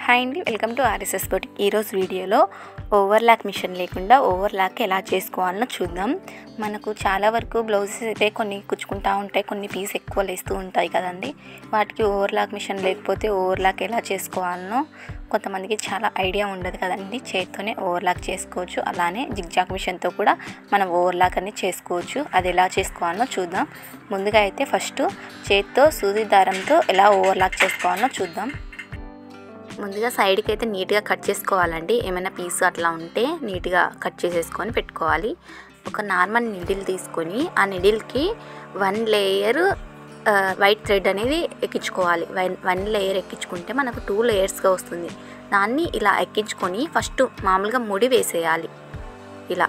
hi అండి welcome to RSS boutique ఈరోజు వీడియోలో ఓవర్లాక్ మిషన్ లేకుండా ఓవర్లాక్ ఎలా చేసుకోవాలో చూద్దాం మనకు చాలా వరకు బ్లౌజెస్ అయితే కొన్ని కుచ్చుకుంటా ఉంటాయి కొన్ని పీస్ ఎక్కువ లేస్తూ ఉంటాయి కదండి వాటికి ఓవర్లాక్ మిషన్ లేకపోతే ఓవర్లాక్ ఎలా చేసుకోవాలనో కొంతమందికి చాలా ఐడియా ఉండదు కదండి చేత్తోనే ఓవర్లాక్ చేసుకోవచ్చు అలానే జిగ్జాక్ మిషన్తో కూడా మనం ఓవర్లాక్ అనేది చేసుకోవచ్చు అది ఎలా చేసుకోవాలో చూద్దాం ముందుగా అయితే ఫస్ట్ చేత్తో సూది దారంతో ఎలా ఓవర్లాక్ చేసుకోవాలో చూద్దాం ముందుగా సైడ్కి అయితే నీట్గా కట్ చేసుకోవాలండి ఏమైనా పీస్ అట్లా ఉంటే నీట్గా కట్ చేసేసుకొని పెట్టుకోవాలి ఒక నార్మల్ నిడిల్ తీసుకొని ఆ నిడిల్కి వన్ లేయర్ వైట్ థ్రెడ్ అనేది ఎక్కించుకోవాలి వన్ వన్ లేయర్ ఎక్కించుకుంటే మనకు టూ లేయర్స్గా వస్తుంది దాన్ని ఇలా ఎక్కించుకొని ఫస్ట్ మామూలుగా ముడి వేసేయాలి ఇలా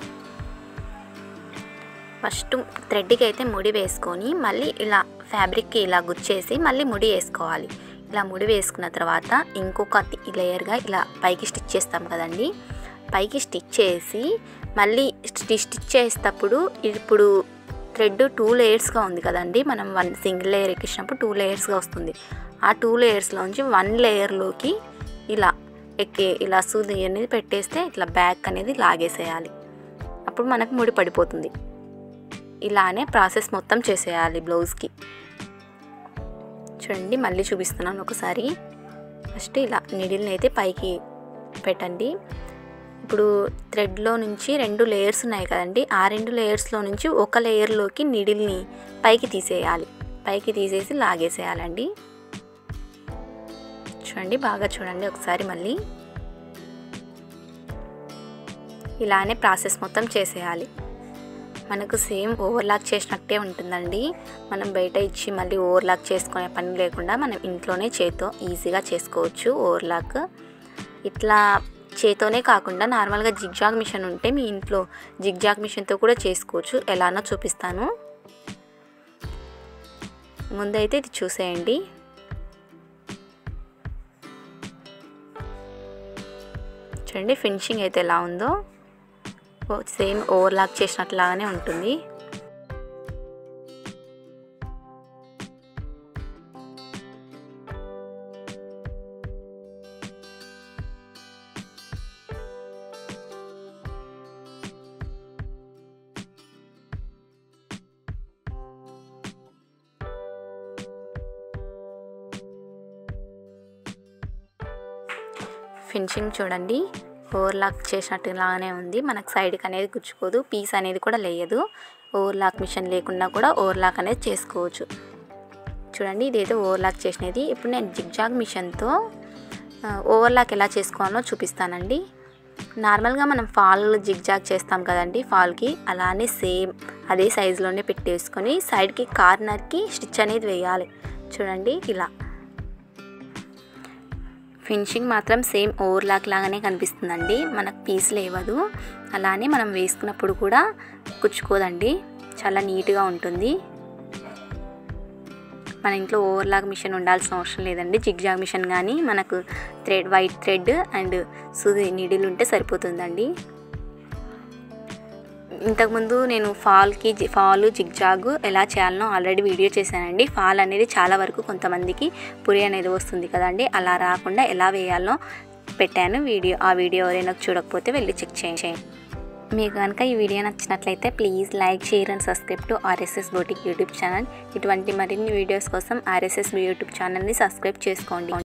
ఫస్ట్ థ్రెడ్కి అయితే ముడి వేసుకొని మళ్ళీ ఇలా ఫ్యాబ్రిక్కి ఇలా గుచ్చేసి మళ్ళీ ముడి వేసుకోవాలి ఇలా ముడి వేసుకున్న తర్వాత ఇంకొక లేయర్గా ఇలా పైకి స్టిచ్ చేస్తాం కదండి పైకి స్టిచ్ చేసి మళ్ళీ స్టిచ్ చేసేటప్పుడు ఇప్పుడు థ్రెడ్ టూ లేయర్స్గా ఉంది కదండి మనం వన్ సింగిల్ లేయర్ ఎక్కించినప్పుడు టూ లేయర్స్గా వస్తుంది ఆ టూ లేయర్స్లోంచి వన్ లేయర్లోకి ఇలా ఎక్కి ఇలా సూది అనేది పెట్టేస్తే ఇట్లా బ్యాక్ అనేది లాగేసేయాలి అప్పుడు మనకు ముడి పడిపోతుంది ఇలానే ప్రాసెస్ మొత్తం చేసేయాలి బ్లౌజ్కి చూడండి మళ్ళీ చూపిస్తున్నాను ఒకసారి ఫస్ట్ ఇలా నీడిల్ని అయితే పైకి పెట్టండి ఇప్పుడు థ్రెడ్లో నుంచి రెండు లేయర్స్ ఉన్నాయి కదండి ఆ రెండు లేయర్స్లో నుంచి ఒక లేయర్లోకి నీడిల్ని పైకి తీసేయాలి పైకి తీసేసి లాగేసేయాలండి చూడండి బాగా చూడండి ఒకసారి మళ్ళీ ఇలానే ప్రాసెస్ మొత్తం చేసేయాలి మనకు సేమ్ ఓవర్లాక్ చేసినట్టే ఉంటుందండి మనం బయట ఇచ్చి మళ్ళీ ఓవర్లాక్ చేసుకునే పని లేకుండా మనం ఇంట్లోనే చేతో ఈజీగా చేసుకోవచ్చు ఓవర్లాక్ ఇట్లా చేతోనే కాకుండా నార్మల్గా జిగ్జాగ్ మిషన్ ఉంటే మీ ఇంట్లో జిగ్జాగ్ మిషన్తో కూడా చేసుకోవచ్చు ఎలానో చూపిస్తాను ముందైతే ఇది చూసేయండి చూడండి ఫినిషింగ్ అయితే ఎలా ఉందో సేమ్ ఓవర్లాక్ చేసినట్లాగానే ఉంటుంది ఫినిషింగ్ చూడండి ఓవర్లాక్ చేసినట్టులాగానే ఉంది మనకు సైడ్కి అనేది గుచ్చుకోదు పీస్ అనేది కూడా లేయదు ఓవర్లాక్ మిషన్ లేకుండా కూడా ఓవర్లాక్ అనేది చేసుకోవచ్చు చూడండి ఇదైతే ఓవర్లాక్ చేసినది ఇప్పుడు నేను జిగ్జాగ్ మిషన్తో ఓవర్లాక్ ఎలా చేసుకోవాలో చూపిస్తానండి నార్మల్గా మనం ఫాల్ జిగ్జాగ్ చేస్తాం కదండి ఫాల్కి అలానే సేమ్ అదే సైజులోనే పెట్టేసుకొని సైడ్కి కార్నర్కి స్టిచ్ అనేది వేయాలి చూడండి ఇలా ఫినిషింగ్ మాత్రం సేమ్ ఓవర్లాక్ లాగానే కనిపిస్తుందండి మనకు పీస్ లేవదు అలానే మనం వేసుకున్నప్పుడు కూడా కుచ్చుకోదండి చాలా నీట్గా ఉంటుంది మన ఇంట్లో ఓవర్లాక్ మిషన్ ఉండాల్సిన అవసరం లేదండి జిగ్జాగ్ మిషన్ కానీ మనకు థ్రెడ్ వైట్ థ్రెడ్ అండ్ సూది నీడిల్ ఉంటే సరిపోతుందండి ఇంతకుముందు నేను ఫాల్కి ఫాల్ జిగ్జాగ్ ఎలా చేయాలనో ఆల్రెడీ వీడియో చేశానండి ఫాల్ అనేది చాలా వరకు కొంతమందికి పురి అనేది వస్తుంది కదండి అలా రాకుండా ఎలా వేయాలో పెట్టాను వీడియో ఆ వీడియో ఎవరైనా చూడకపోతే వెళ్ళి చెక్ చేయండి మీకు కనుక ఈ వీడియో నచ్చినట్లయితే please like share and subscribe to RSS boutique YouTube channel ఇటువంటి మరిన్ని వీడియోస్ కోసం ఆర్ఎస్ఎస్ యూట్యూబ్ ఛానల్ని సబ్స్క్రైబ్ చేసుకోండి